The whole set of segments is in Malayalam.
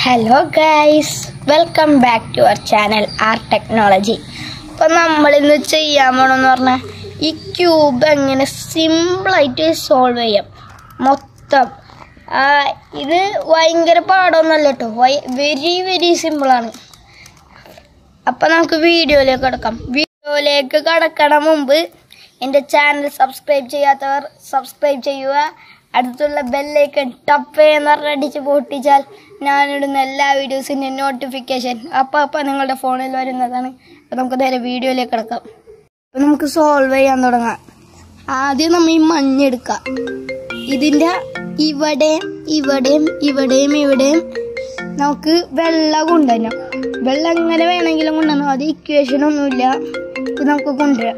Hello guys welcome back to our channel R technology അപ്പോൾ നമ്മളിന്ന് ചെയ്യാൻ പോകണമെന്ന് പറഞ്ഞാൽ ഈ ക്യൂബ് എങ്ങനെ സിമ്പിളായിട്ട് സോൾവ് ചെയ്യാം മൊത്തം ആ, ഇത് ഭയങ്കര പാടൊന്നുമല്ല കേട്ടോ വെരി വെരി സിമ്പിളാണ് അപ്പം നമുക്ക് വീഡിയോയിലേക്ക് കിടക്കാം വീഡിയോയിലേക്ക് കടക്കണ മുമ്പ് എൻ്റെ ചാനൽ സബ്സ്ക്രൈബ് ചെയ്യാത്തവർ സബ്സ്ക്രൈബ് ചെയ്യുക അടുത്തുള്ള ബെല്ലൈക്കൺ ടപ്പ് എന്ന് പറഞ്ഞടിച്ച് പൊട്ടിച്ചാൽ ഞാനിടുന്ന എല്ലാ വീഡിയോസിൻ്റെ നോട്ടിഫിക്കേഷൻ അപ്പം അപ്പം നിങ്ങളുടെ ഫോണിൽ വരുന്നതാണ് അപ്പം നമുക്ക് നേരെ വീഡിയോയിലേക്ക് കിടക്കാം അപ്പം നമുക്ക് സോൾവ് ചെയ്യാൻ തുടങ്ങാം ആദ്യം നമ്മൾ ഈ മഞ്ഞെടുക്കാം ഇതിൻ്റെ ഇവിടെയും ഇവിടെയും ഇവിടെയും ഇവിടെയും നമുക്ക് വെള്ളം കൊണ്ടുവരണം വെള്ളം എങ്ങനെ വേണമെങ്കിലും കൊണ്ടുവന്നു അത് ഇക്വേഷൻ ഒന്നുമില്ല ഇത് നമുക്ക് കൊണ്ടുവരാം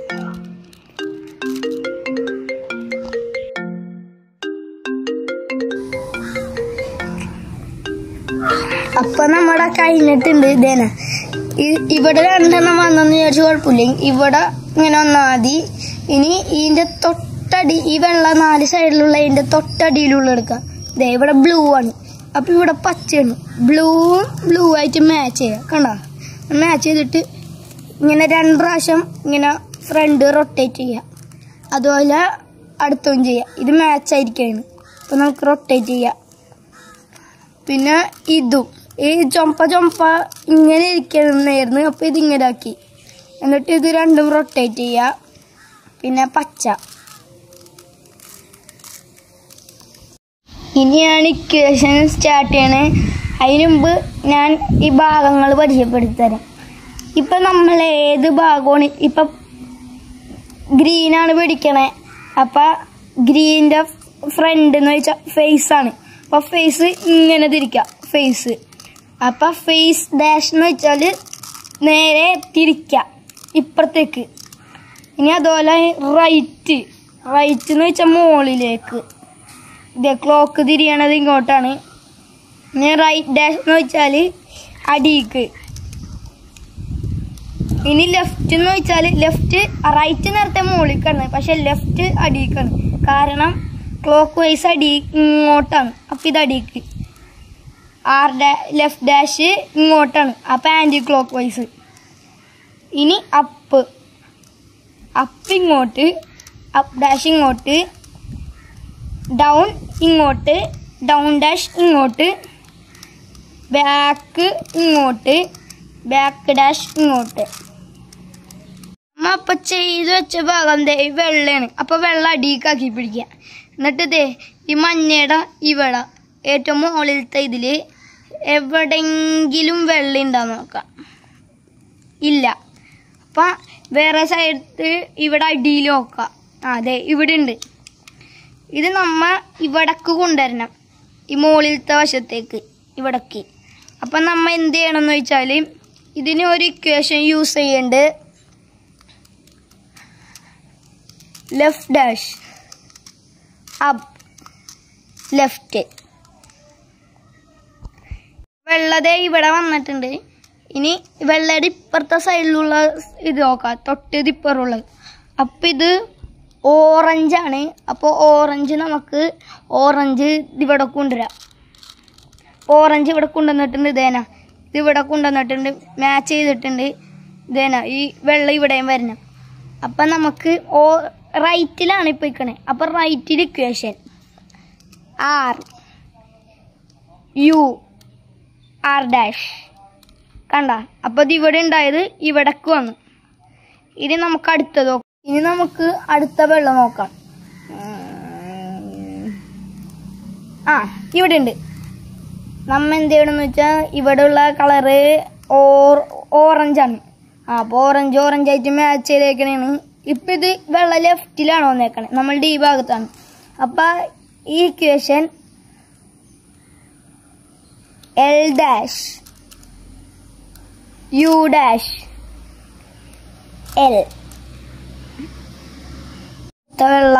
അപ്പൊ നമ്മുടെ കഴിഞ്ഞിട്ടുണ്ട് ഇതേന ഇ- ഇവിടെ രണ്ടെണ്ണം വന്നെന്ന് വിചാരിച്ചു കുഴപ്പമില്ല ഇവിടെ ഇങ്ങനെ വന്നാൽ മതി ഇനി ഇതിന്റെ തൊട്ടടി ഈ വെള്ള നാല് സൈഡിലുള്ള ഇതിന്റെ തൊട്ടടിയിലുള്ള എടുക്കാം ദേ ഇവിടെ ബ്ലൂ ആണ് അപ്പൊ ഇവിടെ പച്ചയാണ് ബ്ലൂവും ബ്ലൂ ആയിട്ട് മാച്ച് ചെയ്യാം കണ്ടോ മാച്ച് ചെയ്തിട്ട് ഇങ്ങനെ രണ്ട് പ്രാവശ്യം ഇങ്ങനെ ഫ്രണ്ട് റൊട്ടേറ്റ് ചെയ്യാം അതുപോലെ അടുത്തും ചെയ്യാം ഇത് മാച്ച് ആയിരിക്കുകയാണ് അപ്പൊ നമുക്ക് റൊട്ടേറ്റ് ചെയ്യാം പിന്നെ ഇതും ഈ ചൊമ്പ ചൊമ്പ ഇങ്ങനെ ഇരിക്കണമായിരുന്നു അപ്പൊ ഇത് ഇങ്ങനെ ആക്കി എന്നിട്ട് ഇത് രണ്ടും റൊട്ടേറ്റ് ചെയ്യുക പിന്നെ പച്ച ഇനിയാണ് ഇക്വേഷൻ സ്റ്റാർട്ട് ചെയ്യണേ അതിന് മുമ്പ് ഞാൻ ഈ ഭാഗങ്ങൾ പരിചയപ്പെടുത്തി തരാം ഇപ്പൊ നമ്മൾ ഏത് ഭാഗമാണ് ഇപ്പൊ ഗ്രീനാണ് പിടിക്കണേ അപ്പൊ ഗ്രീൻ്റെ ഫ്രണ്ട് എന്ന് വെച്ചാൽ ഫേസ് ആണ് അപ്പൊ ഫേസ് ഇങ്ങനെ തിരിക്കാം ഫേസ് അപ്പൊ ഫേസ് ഡാഷ് എന്ന് വെച്ചാല് നേരെ തിരിക്കാം ഇപ്പുറത്തേക്ക് ഇനി അതുപോലെ റൈറ്റ് റൈറ്റ് എന്ന് വെച്ചാൽ മുകളിലേക്ക് ഇത് ക്ലോക്ക് തിരിയണത് ഇങ്ങോട്ടാണ് ഇനി റൈറ്റ് ഡാഷ് എന്ന് വെച്ചാൽ അടിക്ക് ഇനി ലെഫ്റ്റ് എന്ന് വെച്ചാൽ ലെഫ്റ്റ് റൈറ്റ് നേരത്തെ മുകളിലേക്കാണ് പക്ഷെ ലെഫ്റ്റ് അടിക്കാണ് കാരണം ക്ലോക്ക് വൈസ് അടി ഇങ്ങോട്ടാണ് അപ്പം ഇത് അടിക്ക് ആർ ഡാ ലെഫ്റ്റ് ഡാഷ് ഇങ്ങോട്ടാണ് അപ്പം ആൻറ്റി ക്ലോക്ക് വൈസ് ഇനി അപ്പ് അപ്പ് ഇങ്ങോട്ട് അപ്പ് ഡാഷ് ഇങ്ങോട്ട് ഡൗൺ ഇങ്ങോട്ട് ഡൗൺ ഡാഷ് ഇങ്ങോട്ട് ബാക്ക് ഇങ്ങോട്ട് ബാക്ക് ഡാഷ് ഇങ്ങോട്ട് അമ്മ അപ്പൊ ചെയ്ത് വെച്ച ഭാഗം ദേ ഈ വെള്ളയാണ് അപ്പൊ വെള്ളം അടിയിക്കാക്കി പിടിക്കുക എന്നിട്ട് ദേ ഈ മഞ്ഞയുടെ ഇവിടെ ഏറ്റവും മുകളിലത്തെ ഇതില് എവിടെങ്കിലും വെള്ളം ഉണ്ടാന്ന് നോക്കാം ഇല്ല അപ്പൊ വേറെ സൈഡ് ഇവിടെ അടിയിൽ നോക്കാം ആ അതെ ഇവിടെ ഉണ്ട് ഇത് നമ്മ ഇവിടക്ക് കൊണ്ടുവരണം ഈ മുകളിലത്തെ വശത്തേക്ക് ഇവിടക്ക് അപ്പം നമ്മ എന്ത് ചെയ്യണമെന്ന് വെച്ചാൽ ഇതിന് ഒരു ഇക്വേഷൻ യൂസ് ചെയ്യേണ്ട ലെഫ്റ്റ് ഡാഷ് അപ്പ് ലെഫ്റ്റ് വെള്ളതെ ഇവിടെ വന്നിട്ടുണ്ട് ഇനി വെള്ളയുടെ ഇപ്പുറത്തെ സൈഡിലുള്ള ഇത് നോക്കാം തൊട്ട് ഇത് ഇപ്പുറമുള്ളത് അപ്പം ഇത് ഓറഞ്ചാണ് അപ്പോൾ ഓറഞ്ച് നമുക്ക് ഓറഞ്ച് ഇവിടെ കൊണ്ടുവരാം ഓറഞ്ച് ഇവിടെ കൊണ്ടുവന്നിട്ടുണ്ട് ഇതേന ഇത് ഇവിടെ കൊണ്ടുവന്നിട്ടുണ്ട് മാച്ച് ചെയ്തിട്ടുണ്ട് ഇതേന ഈ വെള്ളം ഇവിടെയും വരണം അപ്പം നമുക്ക് ഓ റൈറ്റിലാണ് ഇപ്പോൾ ഇരിക്കണേ അപ്പം റൈറ്റിൽ equation R U R dash കണ്ട അപ്പോൾ ഇത് ഇവിടെ ഉണ്ടായത് ഇവിടക്ക് വന്നു ഇനി നമുക്ക് അടുത്തത് നോക്കാം ഇനി നമുക്ക് അടുത്ത വെള്ളം നോക്കാം ഉം. ആ ഇവിടെ ഉണ്ട് നമ്മ എന്ത് ചെയ്യണമെന്ന് വെച്ചാൽ ഇവിടെയുള്ള കളറ് ഓർ ഓറഞ്ചാണ് ആ അപ്പോൾ ഓറഞ്ച് ഓറഞ്ച് ആയിട്ട് മാച്ച് ചെയ്തേക്കണേണ് ഇപ്പം ഇത് വെള്ളം ലെഫ്റ്റിലാണ് വന്നേക്കണേ നമ്മളുടെ ഈ ഭാഗത്താണ് അപ്പം ഈ equation L dash U dash L വെള്ള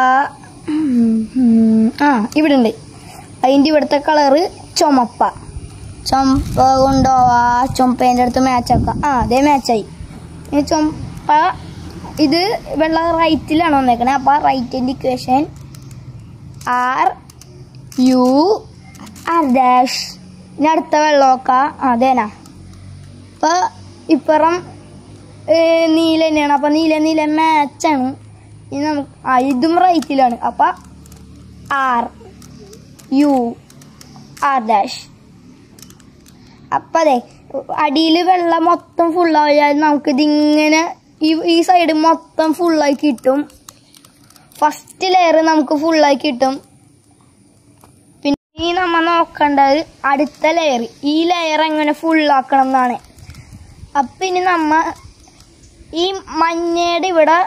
ആ ഇവിടെ ഉണ്ട് അതിൻ്റെ ഇവിടുത്തെ കളറ് ചുമപ്പ ചുമപ്പ കൊണ്ടുപോവാ ചുമപ്പേൻ്റെ അടുത്ത് മാച്ചാക്കാം ആ അതേ മാച്ചായി ഈ ചുമപ്പ ഇത് വെള്ള റൈറ്റിലാണ് വന്നേക്കണേ അപ്പോൾ ആ റൈറ്റിൻ്റെ equation R U R dash ഇനി അടുത്ത വെള്ളം നോക്കാം അതേനാ അപ്പൊ ഇപ്പുറം ഏ, നീല തന്നെയാണ് അപ്പൊ നീല നീല മാച്ചാണ് ഇനി നമുക്ക് ആ ഇതും റൈറ്റിലാണ് അപ്പൊ ആർ യു ആർ ഡാഷ് അപ്പൊ അതെ അടിയിൽ വെള്ളം മൊത്തം ഫുള്ളായാൽ നമുക്ക് ഇതിങ്ങനെ ഈ ഈ സൈഡ് മൊത്തം ഫുള്ളായി കിട്ടും ഫസ്റ്റ് ലെയർ നമുക്ക് ഫുള്ളായി കിട്ടും പിന്നെ ഈ നമ്മ നോക്കേണ്ടത് അടുത്ത ലെയർ ഈ ലെയർ എങ്ങനെ ഫുള്ളാക്കണം എന്നാണ് അപ്പൊ ഇനി നമ്മ ഈ മഞ്ഞയുടെ ഇവിടെ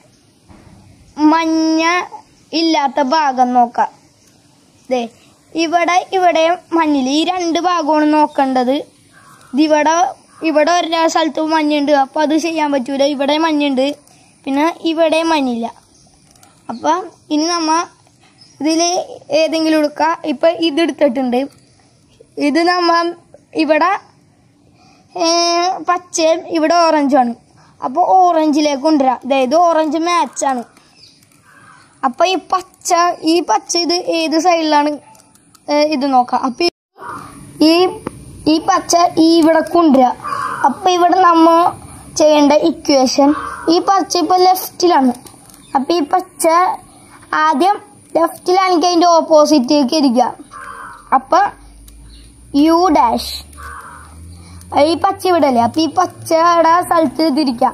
മഞ്ഞ ഇല്ലാത്ത ഭാഗം നോക്കാം ദേ ഇവിടെ ഇവിടെ മഞ്ഞില്ല ഈ രണ്ട് ഭാഗമാണ് നോക്കേണ്ടത് ഇതിവിടെ ഇവിടെ ഒരു സ്ഥലത്ത് മഞ്ഞുണ്ട് അപ്പോൾ അത് ചെയ്യാൻ പറ്റൂല ഇവിടെ മഞ്ഞുണ്ട് പിന്നെ ഇവിടെ മഞ്ഞില്ല അപ്പം ഇനി നമ്മ ഇതിൽ ഏതെങ്കിലും എടുക്കുക ഇപ്പം ഇത് എടുത്തിട്ടുണ്ട് ഇത് നമ്മ ഇവിടെ ഏ, പച്ചയും ഇവിടെ ഓറഞ്ചുമാണ് അപ്പോൾ ഓറഞ്ചിലേക്ക് കൊണ്ടുവരാം അതായത് ഓറഞ്ച് മാച്ചാണ് അപ്പം ഈ പച്ച ഈ പച്ച ഇത് ഏത് സൈഡിലാണ് ഏ, ഇത് നോക്കാം അപ്പം ഈ ഈ പച്ച ഈ ഇവിടെ കൊണ്ടുവരിക അപ്പം ഇവിടെ നമ്മ ചെയ്യേണ്ട ഇക്വേഷൻ ഈ പച്ച ഇപ്പം ലെഫ്റ്റിലാണ് അപ്പം ഈ പച്ച ആദ്യം ലെഫ്റ്റിലാണെങ്കിൽ അതിൻ്റെ ഓപ്പോസിറ്റേക്ക് ഇരിക്കുക അപ്പം യു ഡാഷ് ഈ പച്ച ഇവിടെ അല്ലേ അപ്പം ഈ പച്ചയുടെ സ്ഥലത്ത് തിരിക്കാം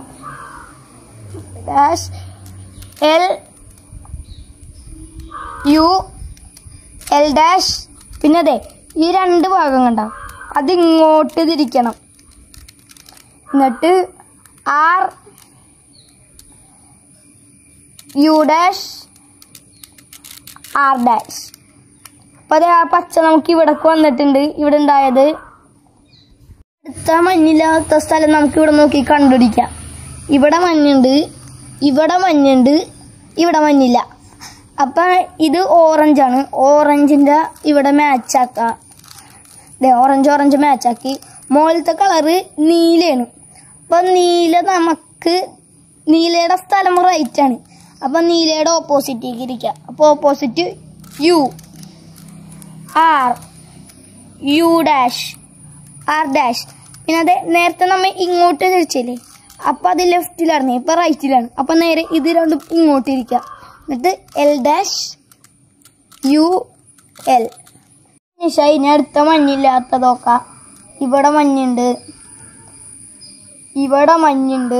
dash L U L dash പിന്നെ അതെ ഈ രണ്ട് ഭാഗം കണ്ട അത് ഇങ്ങോട്ട് തിരിക്കണം എന്നിട്ട് R U dash R dash അപ്പൊ അതെ ആ പച്ച നമുക്ക് ഇവിടേക്ക് വന്നിട്ടുണ്ട് ഇവിടെ ഉണ്ടായത് അടുത്ത മഞ്ഞില്ലാത്ത സ്ഥലം നമുക്ക് ഇവിടെ നോക്കി കണ്ടുപിടിക്കാം ഇവിടെ മഞ്ഞുണ്ട് ഇവിടെ മഞ്ഞുണ്ട് ഇവിടെ മഞ്ഞില്ല അപ്പൊ ഇത് ഓറഞ്ചാണ് ഓറഞ്ചിന്റെ ഇവിടെ മാച്ചാക്കാം ദേ ഓറഞ്ച് ഓറഞ്ച് മാച്ചാക്കി മുകളിലത്തെ കളറ് നീലയാണ് അപ്പൊ നീല നമുക്ക് നീലയുടെ സ്ഥലം റൈറ്റ് ആണ് അപ്പൊ നീലയുടെ ഓപ്പോസിറ്റേക്ക് ഇരിക്കുക അപ്പൊ opposite U R U dash R dash പിന്നെ അതെ നേരത്തെ നമ്മ ഇങ്ങോട്ട് തിരിച്ചില്ലേ അപ്പൊ അത് ലെഫ്റ്റിലാണ് ഇപ്പൊ റൈറ്റിലാണ് അപ്പൊ നേരെ ഇത് രണ്ടും ഇങ്ങോട്ട് ഇരിക്കുക എന്നിട്ട് എൽ ഡാഷ് യു എൽ നിഷ ഇനി അടുത്ത മഞ്ഞില്ലാത്ത നോക്കാം ഇവിടെ മഞ്ഞുണ്ട് ഇവിടെ മഞ്ഞുണ്ട്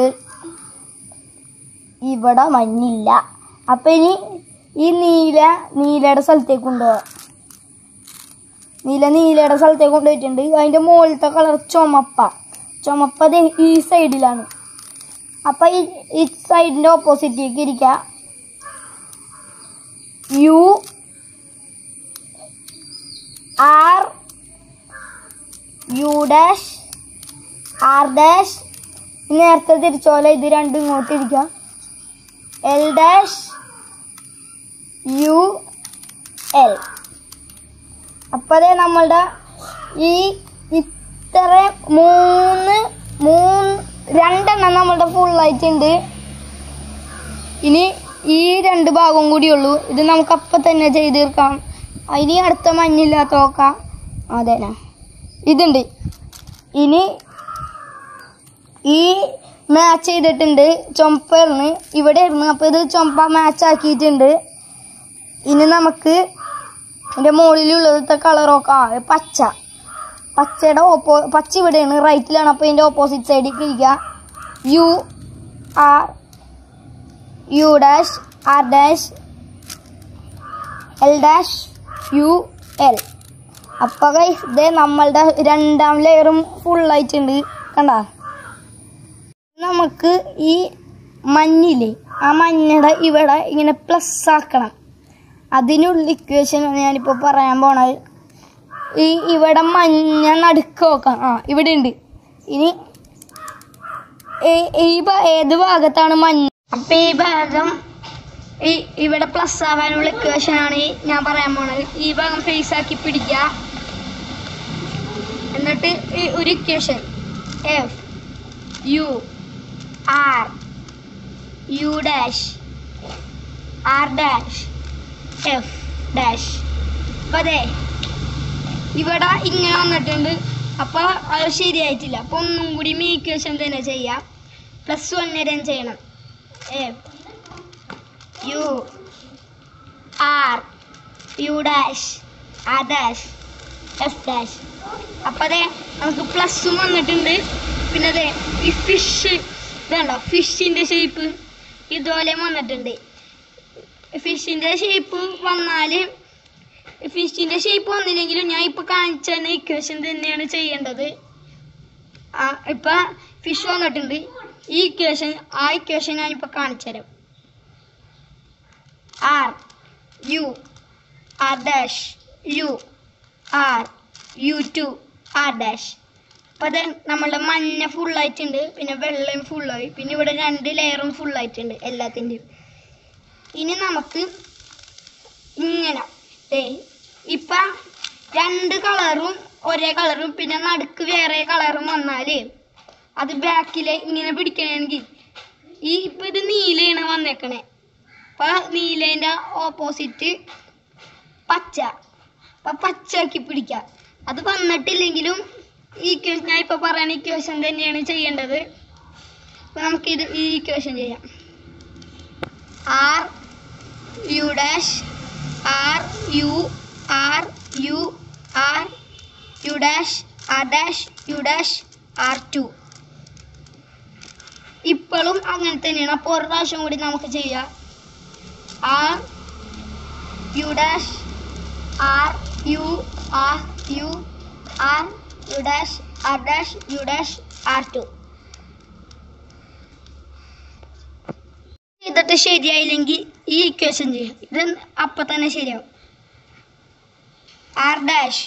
ഇവിടെ മഞ്ഞില്ല അപ്പൊ ഇനി ഈ നീല നീലയുടെ സ്ഥലത്തേക്ക് കൊണ്ടുപോകാം നീല നീലയുടെ സ്ഥലത്തേക്ക് കൊണ്ടുപോയിട്ടുണ്ട് അതിന്റെ മുകളിലത്തെ കളർ ചുമപ്പ ചുമപ്പ ദേ ഈ സൈഡിലാണ് അപ്പൊ ഈ ഈ സൈഡിന്റെ ഓപ്പോസിറ്റേക്ക് ഇരിക്കുക U R U dash R dash നേരത്തെ തിരിച്ചോലെ ഇത് രണ്ടും ഇങ്ങോട്ട് ഇരിക്കുക എൽ ഡാഷ് യു എൽ അപ്പതേ നമ്മളുടെ ഈ ഇത്ര മൂന്ന് മൂന്ന് രണ്ടെണ്ണം നമ്മളുടെ ഫുള്ളായിട്ടുണ്ട് ഇനി ഈ രണ്ട് ഭാഗവും കൂടിയുള്ളൂ ഇത് നമുക്ക് അപ്പം തന്നെ ചെയ്ത് തീർക്കാം ഇനി അടുത്ത മഞ്ഞില്ലാത്ത നോക്കാം അതേനാ ഇതുണ്ട് ഇനി ഈ മാച്ച് ചെയ്തിട്ടുണ്ട് ചുമപ്പായിരുന്നു ഇവിടെ ആയിരുന്നു അപ്പോൾ ഇത് ചുമപ്പ മാച്ച് ആക്കിയിട്ടുണ്ട് ഇനി നമുക്ക് ഇതിൻ്റെ മുകളിലുള്ളത്തെ കളർ നോക്കാം ആ, പച്ച പച്ചയുടെ ഓപ്പോ പച്ച ഇവിടെയാണ് റൈറ്റിലാണ് അപ്പോൾ ഇതിൻ്റെ ഓപ്പോസിറ്റ് സൈഡിലേക്ക് ഇരിക്കുക U R U dash R dash L dash U L അപ്പോൾ ഗൈസ് ഇതേ നമ്മളുടെ രണ്ടാം ലെയറും ഫുള്ളായിട്ടുണ്ട് കണ്ട നമുക്ക് ഈ മഞ്ഞില്ലേ ആ മഞ്ഞയുടെ ഇവിടെ ഇങ്ങനെ പ്ലസ് ആക്കണം അതിനുള്ള ഇക്വേഷനാണ് ഞാനിപ്പോൾ പറയാൻ പോണത് ഈ ഇവിടെ മഞ്ഞ നടുക്ക് നോക്കാം ആ ഇവിടെ ഉണ്ട് ഇനി ഈ- ഈ ഭാ- ഏത് ഭാഗത്താണ് മഞ്ഞ അപ്പൊ ഈ ഭാഗം ഈ ഇവിടെ പ്ലസ് ആവാനുള്ള ഇക്വേഷൻ ആണ് ഞാൻ പറയാൻ പോണത് ഈ ഭാഗം ഫേസ് ആക്കി പിടിക്കുക എന്നിട്ട് ഈ ഒരു equation F U R U dash R dash F dash അപ്പൊ അതെ ഇവിടെ ഇങ്ങനെ വന്നിട്ടുണ്ട് അപ്പോൾ അത് ശരിയായിട്ടില്ല അപ്പോൾ ഒന്നും കൂടി ഈക്വേഷൻ തന്നെ ചെയ്യാം പ്ലസ് വൺ വരെ ചെയ്യണം A U R U dash R dash F dash അപ്പം അതെ നമുക്ക് പ്ലസ്സും വന്നിട്ടുണ്ട് പിന്നെ അതെ ഈ ഫിഷ് ഇതുണ്ടോ ഫിഷിൻ്റെ ഷേപ്പ് ഇതുപോലെ വന്നിട്ടുണ്ട് ഫിഷിൻ്റെ ഷേപ്പ് വന്നാൽ ഫിഷിൻ്റെ ഷേപ്പ് വന്നില്ലെങ്കിലും ഞാൻ ഇപ്പോൾ കാണിച്ച തന്നെ ഇക്വേഷൻ തന്നെയാണ് ചെയ്യേണ്ടത് ആ ഇപ്പം ഫിഷ് വന്നിട്ടുണ്ട് ഈ ഇക്വേഷൻ ആ ഇക്വേഷൻ ഞാനിപ്പോൾ കാണിച്ചു തരാം R U R dash U R U two R dash അപ്പോൾ അത് നമ്മളുടെ മഞ്ഞ ഫുള്ളായിട്ടുണ്ട് പിന്നെ വെള്ളയും ഫുള്ളായി പിന്നെ ഇവിടെ രണ്ട് ലെയറും ഫുള്ളായിട്ടുണ്ട് എല്ലാത്തിൻ്റെയും ഇനി നമുക്ക് ഇങ്ങനെ ദേ ഇപ്പം രണ്ട് കളറും ഒരേ കളറും പിന്നെ നടുക്ക് വേറെ കളറും വന്നാൽ അത് ബാക്കിൽ ഇങ്ങനെ പിടിക്കണമെങ്കിൽ ഈ ഇപ്പം ഇത് നീലയാണ് വന്നേക്കണേ അപ്പം നീലേൻ്റെ ഓപ്പോസിറ്റ് പച്ച അപ്പം പച്ചയാക്കി പിടിക്കുക അത് വന്നിട്ടില്ലെങ്കിലും ഈ ഇക്വേഷൻ ഞാൻ ഇപ്പോൾ പറയുന്ന ഇക്വേഷൻ തന്നെയാണ് ചെയ്യേണ്ടത് അപ്പം നമുക്കിത് ഈ ഇക്വേഷൻ ചെയ്യാം R U dash R U R U R U dash R dash U dash R two ഇപ്പോഴും അങ്ങനെ തന്നെയാണ് അപ്പോൾ ഒരു പ്രാവശ്യം കൂടി നമുക്ക് ചെയ്യാം R U dash R U R U R U dash R dash U dash R two ചെയ്തിട്ട് ശരിയായില്ലെങ്കിൽ ഈ ഇക്വേഷൻ ചെയ്യാം ഇത് അപ്പം തന്നെ ശരിയാവും R dash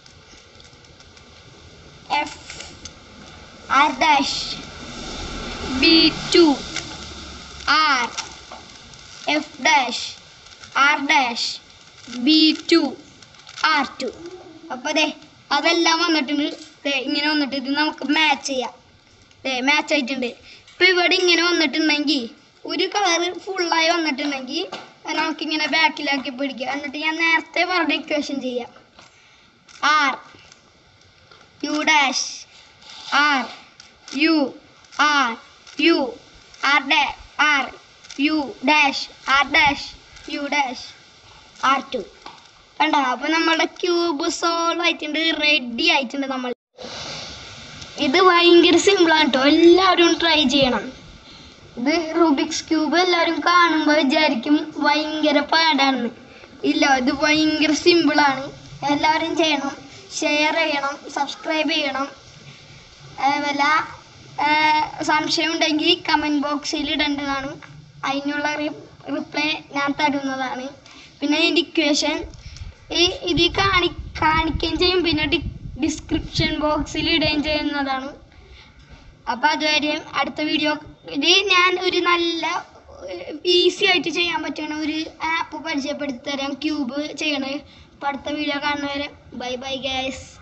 F R dash B two R F dash R dash B two R to അപ്പോൾ അതെ അതെല്ലാം വന്നിട്ടുണ്ട് ദേ ഇങ്ങനെ വന്നിട്ട് ഇത് നമുക്ക് മാച്ച് ചെയ്യാം ദേ മാച്ച് ആയിട്ടുണ്ട് ഇപ്പം ഇവിടെ ഇങ്ങനെ വന്നിട്ടുണ്ടെങ്കിൽ ഒരു കളർ ഫുള്ളായി വന്നിട്ടുണ്ടെങ്കിൽ അത് നമുക്കിങ്ങനെ ബാക്കിലാക്കി പിടിക്കുക എന്നിട്ട് ഞാൻ നേരത്തെ പറഞ്ഞ ഇക്വേഷൻ ചെയ്യാം R U dash R U R U R dash R U dash R dash U dash R two കണ്ടോ അപ്പൊ നമ്മളുടെ ക്യൂബ് സോൾവ് ആയിട്ടുണ്ട് റെഡി ആയിട്ടുണ്ട് നമ്മൾ ഇത് ഭയങ്കര സിമ്പിൾ ആണ് കേട്ടോ എല്ലാവരും ട്രൈ ചെയ്യണം ഇത് റൂബിക്സ് ക്യൂബ് എല്ലാവരും കാണുമ്പോൾ വിചാരിക്കും ഭയങ്കര പാടാണെന്ന് ഇല്ല ഇത് ഭയങ്കര സിമ്പിളാണ് എല്ലാവരും ചെയ്യണം ഷെയർ ചെയ്യണം സബ്സ്ക്രൈബ് ചെയ്യണം ഏ, വല്ല ഏ, സംശയം ഉണ്ടെങ്കിൽ കമൻറ്റ് ബോക്സിൽ ഇടേണ്ടതാണ് അതിനുള്ള റിപ്ലൈ ഞാൻ തരുന്നതാണ് പിന്നെ ഇതിൻ്റെ ഇക്വേഷൻ ഈ ഇത് കാണി കാണിക്കുകയും ചെയ്യും പിന്നെ ഡി ഡിസ്ക്രിപ്ഷൻ ബോക്സിൽ ഇടുകയും ചെയ്യുന്നതാണ് അപ്പോൾ അതുവരെ അടുത്ത വീഡിയോ ഇത് ഞാൻ ഒരു നല്ല ഈസി ആയിട്ട് ചെയ്യാൻ പറ്റുന്ന ഒരു ആപ്പ് പരിചയപ്പെടുത്തി തരാം ക്യൂബ് ചെയ്യണത് അപ്പോൾ അടുത്ത വീഡിയോ കാണുന്നവരെ ബൈ ബൈ ഗൈസ്